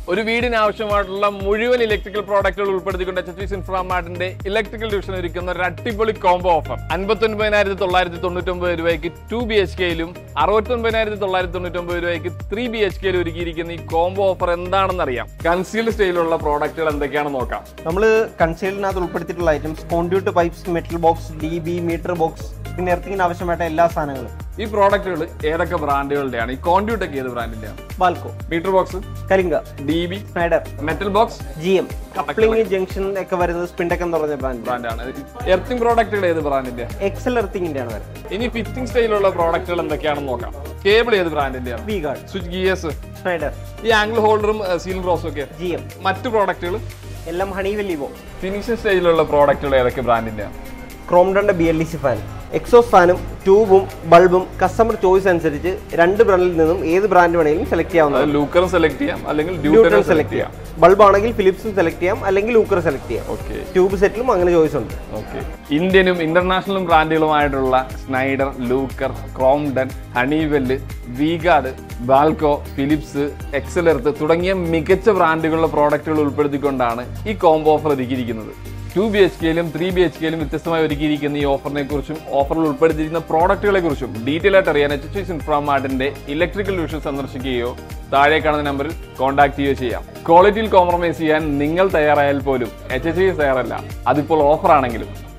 ഒരു വീടിന് ആവശ്യമായിട്ടുള്ള മുഴുവൻ ഇലക്ട്രിക്കൽ പ്രോഡക്റ്റുകൾ ഉൾപ്പെടുത്തിക്കൊണ്ട് എച്ച് എച്ച് ഇൻഫ്രാമാർട്ടിന്റെ ഇലക്ട്രിക്കൽ ഡിവിഷൻ ഒരുക്കുന്ന ഒരു അടിപൊളി കോംബോ ഓഫർ അൻപത്തി ഒൻപതിനായിരത്തി തൊള്ളായിരത്തി തൊണ്ണൂറ്റൊമ്പത് രൂപയ്ക്ക് ടു ബി എച്ച് കെയിലും അറുപത്തി ഒൻപതിനായിരത്തി തൊള്ളായിരത്തി തൊണ്ണൂറ്റൊമ്പത് രൂപയ്ക്ക് ത്രീ ബി എച്ച് കെയിലും ഒരുക്കിയിരിക്കുന്ന ഈ കോംബോ ഓഫർ എന്താണെന്ന് അറിയാം കൺസീൽഡ് സ്റ്റൈലുള്ള പ്രോഡക്റ്റുകൾ എന്തൊക്കെയാണെന്ന് നോക്കാം നമ്മൾ കൺസൈലിനകത്ത് ഉൾപ്പെടുത്തിയിട്ടുള്ള items conduit pipes metal box D B meter box പിന്നെ എർത്തിങ്ങിന് ആവശ്യമായിട്ട് എല്ലാ സാധനങ്ങളും ഈ പ്രോഡക്റ്റുകൾ ഏതൊക്കെ ബ്രാൻഡുകളുടെയാണ് ഈ കോൺഡ്യൂട്ട് ഒക്കെ ഏത് ബ്രാൻഡിന്റെയാണ് Balco meter box Kalinga D B Schneider metal box G M coupling junction ഒക്കെ വരുന്നത് സ്പിൻഡക്ക് എന്ന് പറഞ്ഞ ബ്രാൻഡ് ബ്രാൻഡാണ് എർത്തിങ് പ്രോഡക്റ്റുകൾ ഏത് ബ്രാൻഡിന്റെ എക്സൽ എർത്തിങ്ങിന്റെ ആണ് വരുന്നത് ഇനി ഫിറ്റിംഗ് സ്റ്റൈലുള്ള പ്രോഡക്റ്റുകൾ എന്തൊക്കെയാണെന്ന് നോക്കാം കേബിൾ ഏത് ബ്രാൻഡിന്റെയാണ് V Guard switch gears Schneider ഈ ആംഗിൾ ഹോൾഡറും സീലിംഗ് റോസും ഒക്കെ ജി എം മറ്റു പ്രോഡക്റ്റുകൾ എല്ലാം ഹണിവെൽ ഇവോ ഫിനിഷിംഗ് സ്റ്റൈലിലുള്ള പ്രോഡക്റ്റുകൾ ഏതൊക്കെ ബ്രാൻഡിന്റെയാണ് ക്രോംഡന്റെ B L D C fan exhaust ഫാനും ട്യൂബും ബൾബും കസ്റ്റമർ ചോയ്സ് അനുസരിച്ച് രണ്ട് ബ്രാൻഡിൽ നിന്നും ഏത് ബ്രാൻഡ് വേണമെങ്കിലും സെലക്ട് ചെയ്യാവുന്നതാണ് ലൂക്കറും സെലക്ട് ചെയ്യാം അല്ലെങ്കിൽ ന്യൂട്രൽ ഡ്യൂട്ടറും സെലക്ട് ചെയ്യാം ബൾബ് ആണെങ്കിൽ ഫിലിപ്സും സെലക്ട് ചെയ്യാം അല്ലെങ്കിൽ ലൂക്കർ സെലക്ട് ചെയ്യാം ഓക്കെ ട്യൂബ് സെറ്റിലും അങ്ങനെ ചോയ്സ് ഉണ്ട് ഓക്കെ ഇന്ത്യനും ഇന്റർനാഷണലും ബ്രാൻഡുകളുമായിട്ടുള്ള Schneider Luker Crompton Honeywell V Guard Balco Philips എക്സലെർത്ത് തുടങ്ങിയ മികച്ച ബ്രാൻഡുകളുടെ പ്രോഡക്റ്റുകൾ ഉൾപ്പെടുത്തിക്കൊണ്ടാണ് ഈ കോംബോ ഓഫർ ഒരുക്കിയിരിക്കുന്നത് ടു ബി എച്ച് കെയിലും ത്രീ ബി എച്ച് കെയിലും വ്യത്യസ്തമായി ഒരുക്കിയിരിക്കുന്ന ഈ ഓഫറിനെ കുറിച്ചും ഓഫറിൽ ഉൾപ്പെടുത്തിയിരിക്കുന്ന പ്രോഡക്റ്റുകളെ കുറിച്ചും ഡീറ്റെയിൽ ആയിട്ട് അറിയാൻ എച്ച് എച്ച് ഇൻഫ്രാമാർട്ടിന്റെ ഇലക്ട്രിക്കൽ ഡിവിഷൻ സന്ദർശിക്കുകയോ താഴെ കാണുന്ന നമ്പറിൽ കോൺടാക്ട് ചെയ്യുകയോ ചെയ്യാം ക്വാളിറ്റിയിൽ കോംപ്രമൈസ് ചെയ്യാൻ നിങ്ങൾ തയ്യാറായാൽ പോലും എച്ച് എച്ച് തയ്യാറല്ല അതിപ്പോൾ ഓഫർ ആണെങ്കിലും